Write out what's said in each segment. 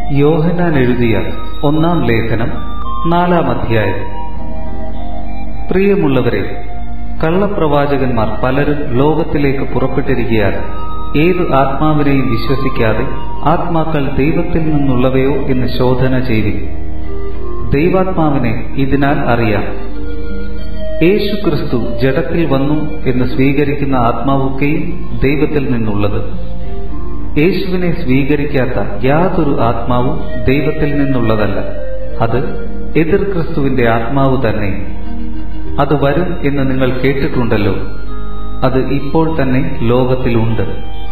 യോഹന്നാൻ എഴുതിയ ഒന്നാം ലേഖനം നാലാം അധ്യായം പ്രിയമുള്ളവരെ കള്ളപ്രവാചകന്മാർ പലരും ലോകത്തിലേക്ക് പുറപ്പെട്ടിരിക്കയാൽ ഏത് ആത്മാവിനെയും വിശ്വസിക്കാതെ ആത്മാക്കൾ ദൈവത്തിൽ നിന്നുള്ളവയോ എന്ന് ശോധന ചെയ്തി ദൈവാത്മാവിനെ ഇതിനാൽ അറിയാം യേശു ക്രിസ്തു ജഡത്തിൽ വന്നു എന്ന് സ്വീകരിക്കുന്ന ആത്മാവൊക്കെയും ദൈവത്തിൽ നിന്നുള്ളത് യേശുവിനെ സ്വീകരിക്കാത്ത യാതൊരു ആത്മാവും ദൈവത്തിൽ നിന്നുള്ളതല്ല അത് എതിർ ക്രിസ്തുവിന്റെ ആത്മാവ് തന്നെ അത് വരും എന്ന് നിങ്ങൾ കേട്ടിട്ടുണ്ടല്ലോ അത് ഇപ്പോൾ തന്നെ ലോകത്തിലുണ്ട്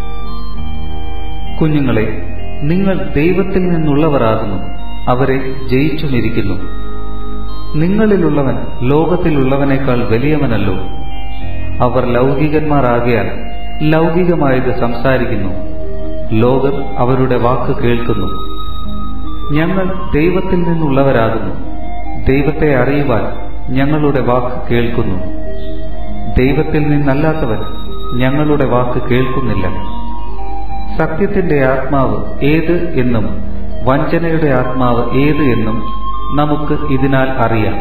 കുഞ്ഞുങ്ങളെ നിങ്ങൾ ദൈവത്തിൽ നിന്നുള്ളവരാകുന്നു അവരെ ജയിച്ചുമിരിക്കുന്നു നിങ്ങളിലുള്ളവൻ ലോകത്തിലുള്ളവനേക്കാൾ വലിയവനല്ലോ അവർ ലൗകികന്മാരാകയാൽ ലൗകികമായത് സംസാരിക്കുന്നു ലോകം അവരുടെ വാക്ക് കേൾക്കുന്നു ഞങ്ങൾ ദൈവത്തിൽ നിന്നുള്ളവരാകുന്നു ദൈവത്തെ അറിയുവാൻ ഞങ്ങളുടെ വാക്ക് കേൾക്കുന്നു ദൈവത്തിൽ നിന്നല്ലാത്തവൻ ഞങ്ങളുടെ വാക്ക് കേൾക്കുന്നില്ല സത്യത്തിന്റെ ആത്മാവ് ഏത് എന്നും വഞ്ചനയുടെ ആത്മാവ് ഏത് എന്നും നമുക്ക് ഇതിനാൽ അറിയാം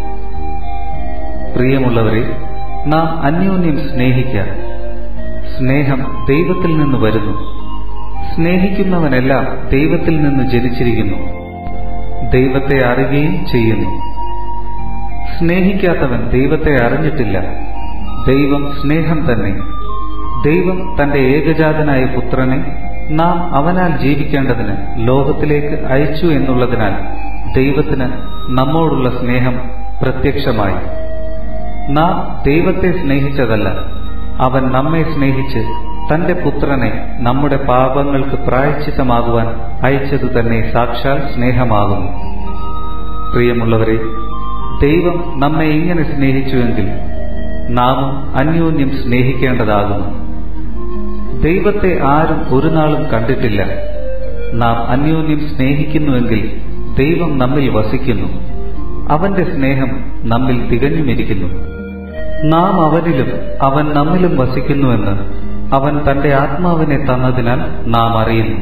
പ്രിയമുള്ളവരെ നാം അന്യോന്യം സ്നേഹിക്കാം സ്നേഹം ദൈവത്തിൽ നിന്ന് വരുന്നു സ്നേഹിക്കുന്നവനെല്ലാം ദൈവത്തിൽ നിന്ന് ജനിച്ചിരിക്കുന്നു ദൈവത്തെ അറിയുകയും ചെയ്യുന്നു സ്നേഹിക്കാത്തവൻ ദൈവത്തെ അറിഞ്ഞിട്ടില്ല ദൈവം സ്നേഹം തന്നെ ദൈവം തന്റെ ഏകജാതനായ പുത്രനെ നാം അവനാൽ ജീവിക്കേണ്ടതിന് ലോകത്തിലേക്ക് അയച്ചു എന്നുള്ളതിനാൽ ദൈവത്തിന് നമ്മോടുള്ള സ്നേഹം പ്രത്യക്ഷമായി നാം ദൈവത്തെ സ്നേഹിച്ചതല്ല അവൻ നമ്മെ സ്നേഹിച്ച് തന്റെ പുത്രനെ നമ്മുടെ പാപങ്ങൾക്ക് പ്രായച്ചിത്തമാകുവാൻ അയച്ചതു തന്നെ സാക്ഷാൽ സ്നേഹമാകുന്നു പ്രിയമുള്ളവരെ ദൈവം നമ്മെ ഇങ്ങനെ സ്നേഹിച്ചുവെങ്കിൽ നാമും അന്യോന്യം സ്നേഹിക്കേണ്ടതാകുന്നു ദൈവത്തെ ആരും ഒരു നാളും കണ്ടിട്ടില്ല നാം അന്യോന്യം സ്നേഹിക്കുന്നുവെങ്കിൽ ദൈവം നമ്മിൽ വസിക്കുന്നു അവന്റെ സ്നേഹം നമ്മിൽ തികഞ്ഞുമിരിക്കുന്നു നാം അവനിലും അവൻ നമ്മിലും വസിക്കുന്നുവെന്ന് അവൻ തന്റെ ആത്മാവിനെ തന്നതിനാൽ നാം അറിയുന്നു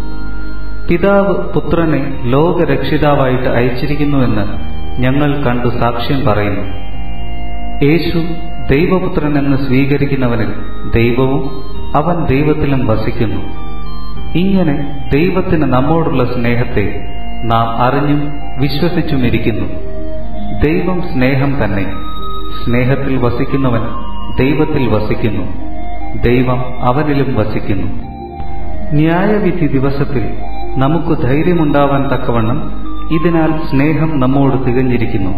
പിതാവ് പുത്രനെ ലോകരക്ഷിതാവായിട്ട് അയച്ചിരിക്കുന്നുവെന്ന് ഞങ്ങൾ കണ്ടു സാക്ഷ്യം പറയുന്നു യേശു ദൈവപുത്രനെന്ന് സ്വീകരിക്കുന്നവനിൽ ദൈവവും അവൻ ദൈവത്തിലും വസിക്കുന്നു ഇങ്ങനെ ദൈവത്തിന് നമ്മോടുള്ള സ്നേഹത്തെ നാം അറിഞ്ഞും വിശ്വസിച്ചുമിരിക്കുന്നു ദൈവം സ്നേഹം തന്നെ സ്നേഹത്തിൽ വസിക്കുന്നവൻ ദൈവത്തിൽ വസിക്കുന്നു ദൈവം അവനിലും വസിക്കുന്നു ന്യായവിധി ദിവസത്തിൽ നമുക്ക് ധൈര്യമുണ്ടാവാൻ തക്കവണ്ണം ഇതിനാൽ സ്നേഹം നമ്മോട് തികഞ്ഞിരിക്കുന്നു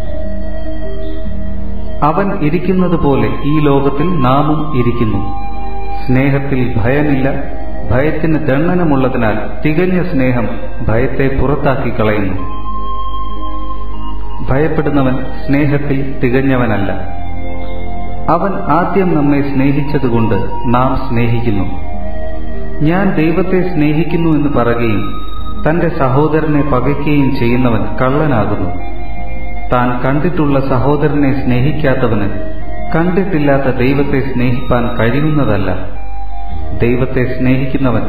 അവൻ ഇരിക്കുന്നത് പോലെ ഈ ലോകത്തിൽ നാമും ഇരിക്കുന്നു സ്നേഹത്തിൽ ഭയമില്ല ഭയത്തിന് ദണ്ഡനമുള്ളതിനാൽ തികഞ്ഞ സ്നേഹം ഭയത്തെ പുറത്താക്കി കളയുന്നു ഭയപ്പെടുന്നവൻ സ്നേഹത്തിൽ തികഞ്ഞവനല്ല അവൻ ആദ്യം നമ്മെ സ്നേഹിച്ചതുകൊണ്ട് നാം സ്നേഹിക്കുന്നു ഞാൻ ദൈവത്തെ സ്നേഹിക്കുന്നു എന്ന് പറയുകയും തന്റെ സഹോദരനെ പകയ്ക്കുകയും ചെയ്യുന്നവൻ കള്ളനാകുന്നു താൻ കണ്ടിട്ടുള്ള സഹോദരനെ സ്നേഹിക്കാത്തവന് കണ്ടിട്ടില്ലാത്ത ദൈവത്തെ സ്നേഹിപ്പാൻ കഴിയുന്നതല്ല ദൈവത്തെ സ്നേഹിക്കുന്നവൻ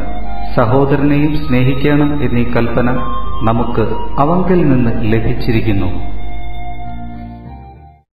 സഹോദരനെയും സ്നേഹിക്കണം എന്നീ കൽപ്പന നമുക്ക് അവങ്കിൽ നിന്ന് ലഭിച്ചിരിക്കുന്നു